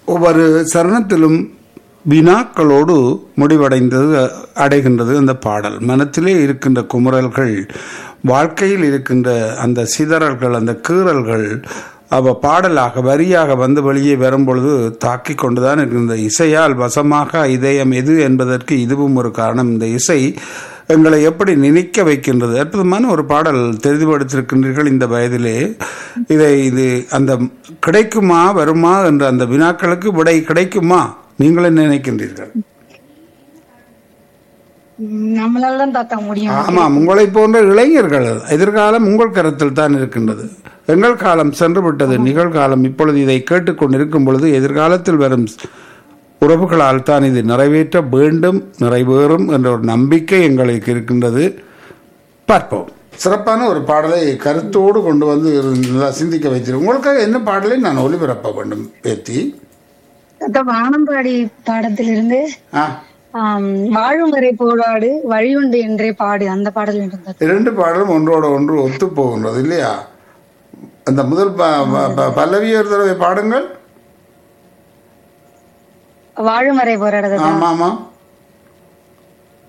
ஒவ்வொரு சரணத்திலும் வினாக்களோடு முடிவடைந்தது அடைகின்றது அந்த பாடல் மனத்திலே இருக்கின்ற குமுறல்கள் வாழ்க்கையில் இருக்கின்ற அந்த சிதறல்கள் அந்த கீறல்கள் அவ பாடலாக வரியாக வந்து வெளியே வரும்பொழுது தாக்கி கொண்டுதான் இருக்கின்ற இசையால் வசமாக இதயம் எது என்பதற்கு இதுவும் ஒரு காரணம் இந்த இசை எங்களை எப்படி நினைக்க வைக்கின்றது அற்புதமான ஒரு பாடல் தெரிந்துபடுத்திருக்கின்றீர்கள் இந்த வயதிலே இதை இது அந்த கிடைக்குமா வருமா என்ற அந்த வினாக்களுக்கு விடை கிடைக்குமா நீங்கள் என்ன நினைக்கின்றீர்கள் ம், நம்மளால தான் தாத்தா முடியும் ஆமாம் உங்களை போன்ற இளைஞர்கள் எதிர்காலம் உங்கள் கரத்தில் தான் இருக்கின்றது எங்கள் காலம் சென்று விட்டது நிகழ்காலம் இப்பொழுது இதை கேட்டுக்கொண்டிருக்கும் பொழுது எதிர்காலத்தில் வரும் உறவுகளால் தான் இது நிறைவேற்ற வேண்டும் நிறைவேறும் என்ற ஒரு நம்பிக்கை எங்களுக்கு இருக்கின்றது பார்ப்போம் சிறப்பான ஒரு பாடலை கருத்தோடு கொண்டு வந்து நல்லா சிந்திக்க வைத்திருக்கோம் உங்களுக்காக என்ன பாடலை நான் ஒளிபரப்ப வேண்டும் பேத்தி தாத்தா வானம்பாடி பாடத்திலிருந்து ஆ ஆம், வாழும் வரை போராடு வழியுண்டு என்றே பாடு அந்த பாடல் வேண்டும் தாத்தா இரண்டு பாடலும் ஒன்றோட ஒன்று ஒத்து போகின்றது இல்லையா அந்த முதல் ப- ப- ப- பல்லவி ஒரு தடவை பாடுங்கள் வாழும் வரை போராடு தாத்தா ஆமா ஆமா